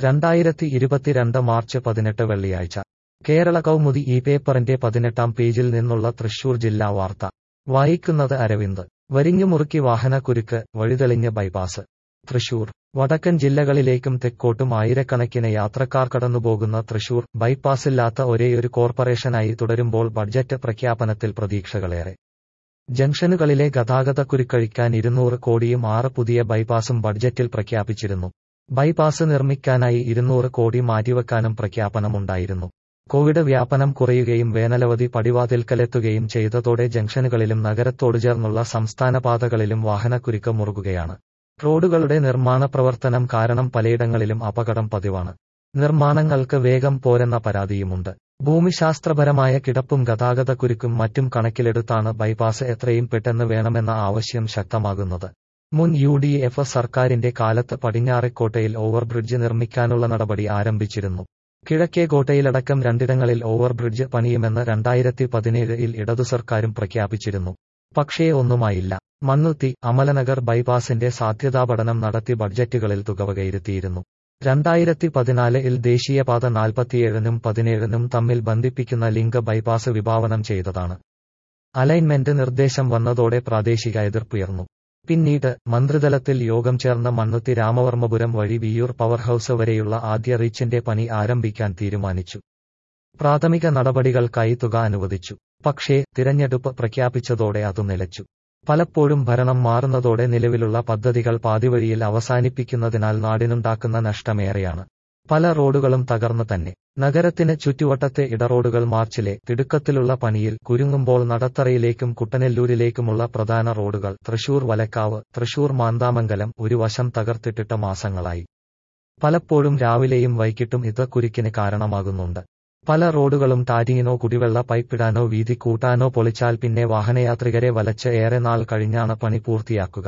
രണ്ടായിരത്തി ഇരുപത്തിരണ്ട് മാർച്ച് പതിനെട്ട് വെള്ളിയാഴ്ച കേരള കൗമുദി ഈ പേപ്പറിന്റെ പതിനെട്ടാം പേജിൽ നിന്നുള്ള തൃശൂർ ജില്ലാ വാർത്ത വായിക്കുന്നത് അരവിന്ദ് വരിഞ്ഞുമുറുക്കി വാഹനക്കുരുക്ക് വഴിതെളിഞ്ഞ് ബൈപ്പാസ് തൃശൂർ വടക്കൻ ജില്ലകളിലേക്കും തെക്കോട്ടും ആയിരക്കണക്കിന് യാത്രക്കാർ കടന്നുപോകുന്ന തൃശൂർ ബൈപ്പാസില്ലാത്ത ഒരേയൊരു കോർപ്പറേഷനായി തുടരുമ്പോൾ ബഡ്ജറ്റ് പ്രഖ്യാപനത്തിൽ പ്രതീക്ഷകളേറെ ജംഗ്ഷനുകളിലെ ഗതാഗതക്കുരുക്കഴിക്കാൻ ഇരുന്നൂറ് കോടിയും ആറ് പുതിയ ബൈപ്പാസും ബഡ്ജറ്റിൽ പ്രഖ്യാപിച്ചിരുന്നു ബൈപ്പാസ് നിർമ്മിക്കാനായി ഇരുന്നൂറ് കോടി മാറ്റിവെക്കാനും പ്രഖ്യാപനമുണ്ടായിരുന്നു കോവിഡ് വ്യാപനം കുറയുകയും വേനലവധി പടിവാതിൽക്കലെത്തുകയും ചെയ്തതോടെ ജംഗ്ഷനുകളിലും നഗരത്തോട് ചേർന്നുള്ള സംസ്ഥാന പാതകളിലും വാഹനക്കുരുക്ക് മുറുകുകയാണ് റോഡുകളുടെ നിർമ്മാണ പ്രവർത്തനം കാരണം പലയിടങ്ങളിലും അപകടം പതിവാണ് നിർമ്മാണങ്ങൾക്ക് വേഗം പോരെന്ന പരാതിയുമുണ്ട് ഭൂമിശാസ്ത്രപരമായ കിടപ്പും ഗതാഗതക്കുരുക്കും മറ്റും കണക്കിലെടുത്താണ് ബൈപ്പാസ് എത്രയും പെട്ടെന്ന് വേണമെന്ന ആവശ്യം ശക്തമാകുന്നത് മുൻ യു ഡി എഫ് സർക്കാരിന്റെ കാലത്ത് പടിഞ്ഞാറെക്കോട്ടയിൽ ഓവർബ്രിഡ്ജ് നിർമ്മിക്കാനുള്ള നടപടി ആരംഭിച്ചിരുന്നു കിഴക്കേക്കോട്ടയിലടക്കം രണ്ടിടങ്ങളിൽ ഓവർബ്രിഡ്ജ് പണിയുമെന്ന് രണ്ടായിരത്തി പതിനേഴിൽ ഇടതു സർക്കാരും പ്രഖ്യാപിച്ചിരുന്നു പക്ഷേ ഒന്നുമായില്ല മണ്ണുത്തി അമലനഗർ ബൈപ്പാസിന്റെ സാധ്യതാ പഠനം നടത്തി ബഡ്ജറ്റുകളിൽ തുക വകയിരുത്തിയിരുന്നു രണ്ടായിരത്തി പതിനാലിൽ ദേശീയപാത നാൽപ്പത്തിയേഴിനും പതിനേഴിനും തമ്മിൽ ബന്ധിപ്പിക്കുന്ന ലിങ്ക് ബൈപ്പാസ് വിഭാവനം ചെയ്തതാണ് അലൈൻമെന്റ് നിർദ്ദേശം വന്നതോടെ പ്രാദേശിക എതിർപ്പുയർന്നു പിന്നീട് മന്ത്രിതലത്തിൽ യോഗം ചേർന്ന മണ്ണുത്തി രാമവർമ്മപുരം വഴി വിയൂർ പവർ ഹൌസ് വരെയുള്ള ആദ്യ റീച്ചിന്റെ പണി ആരംഭിക്കാൻ തീരുമാനിച്ചു പ്രാഥമിക നടപടികൾക്കായി തുക അനുവദിച്ചു പക്ഷേ തിരഞ്ഞെടുപ്പ് പ്രഖ്യാപിച്ചതോടെ അത് നിലച്ചു പലപ്പോഴും ഭരണം മാറുന്നതോടെ നിലവിലുള്ള പദ്ധതികൾ പാതിവഴിയിൽ അവസാനിപ്പിക്കുന്നതിനാൽ നാടിനുണ്ടാക്കുന്ന നഷ്ടമേറെയാണ് പല റോഡുകളും തകർന്നു തന്നെ നഗരത്തിന് ചുറ്റുവട്ടത്തെ ഇടറോഡുകൾ മാർച്ചിലെ തിടുക്കത്തിലുള്ള പണിയിൽ കുരുങ്ങുമ്പോൾ നടത്തറയിലേക്കും കുട്ടനെല്ലൂരിലേക്കുമുള്ള പ്രധാന റോഡുകൾ തൃശൂർ വലക്കാവ് തൃശൂർ മാന്താമംഗലം ഒരു വശം തകർത്തിട്ടിട്ട മാസങ്ങളായി പലപ്പോഴും രാവിലെയും വൈകിട്ടും ഇത് കുരുക്കിന് കാരണമാകുന്നുണ്ട് പല റോഡുകളും ടാരിങ്ങിനോ കുടിവെള്ള പൈപ്പിടാനോ വീതി കൂട്ടാനോ പൊളിച്ചാൽ പിന്നെ വാഹനയാത്രികരെ വലച്ച് ഏറെ നാൾ കഴിഞ്ഞാണ് പണി പൂർത്തിയാക്കുക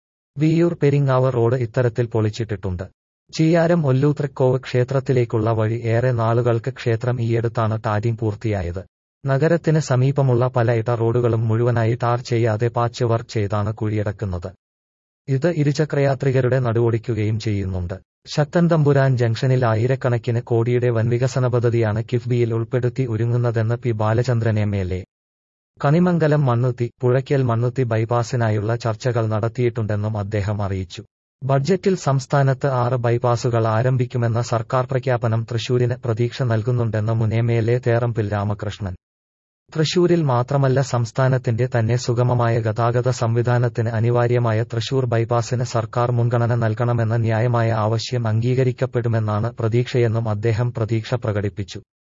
വിയൂർ പെരിങ്ങാവ് റോഡ് ഇത്തരത്തിൽ പൊളിച്ചിട്ടിട്ടുണ്ട് ചീയാരം ഒല്ലൂത്രക്കോവ് ക്ഷേത്രത്തിലേക്കുള്ള വഴി ഏറെ നാളുകൾക്ക് ക്ഷേത്രം ഈയടുത്താണ് ടാരിങ് പൂർത്തിയായത് നഗരത്തിന് സമീപമുള്ള പല ഇട റോഡുകളും മുഴുവനായി ടാർ ചെയ്യാതെ പാച്ച് വർക്ക് ചെയ്താണ് കുഴിയടക്കുന്നത് ഇത് ഇരുചക്രയാത്രികരുടെ നടുവൊടിക്കുകയും ചെയ്യുന്നുണ്ട് ശക്തൻ തമ്പുരാൻ ജംഗ്ഷനിൽ ആയിരക്കണക്കിന് കോടിയുടെ വൻവികസന പദ്ധതിയാണ് കിഫ്ബിയിൽ ഉൾപ്പെടുത്തി ഒരുങ്ങുന്നതെന്ന് P Balachandran M L A Kanimangalam Mannuthy Puzhakkal Mannuthy ബൈപ്പാസിനായുള്ള ചർച്ചകൾ നടത്തിയിട്ടുണ്ടെന്നും അദ്ദേഹം അറിയിച്ചു ബഡ്ജറ്റിൽ സംസ്ഥാനത്ത് ആറ് ബൈപ്പാസുകൾ ആരംഭിക്കുമെന്ന സർക്കാർ പ്രഖ്യാപനം തൃശൂരിന് പ്രതീക്ഷ നൽകുന്നുണ്ടെന്ന് മുൻ M L A Therambil Ramakrishnan തൃശൂരിൽ മാത്രമല്ല സംസ്ഥാനത്തിന്റെ തന്നെ സുഗമമായ ഗതാഗത സംവിധാനത്തിന് അനിവാര്യമായ തൃശൂർ ബൈപ്പാസിന് സർക്കാർ മുൻഗണന നൽകണമെന്ന ന്യായമായ ആവശ്യം അംഗീകരിക്കപ്പെടുമെന്നാണ് പ്രതീക്ഷയെന്നും അദ്ദേഹം പ്രതീക്ഷ പ്രകടിപ്പിച്ചു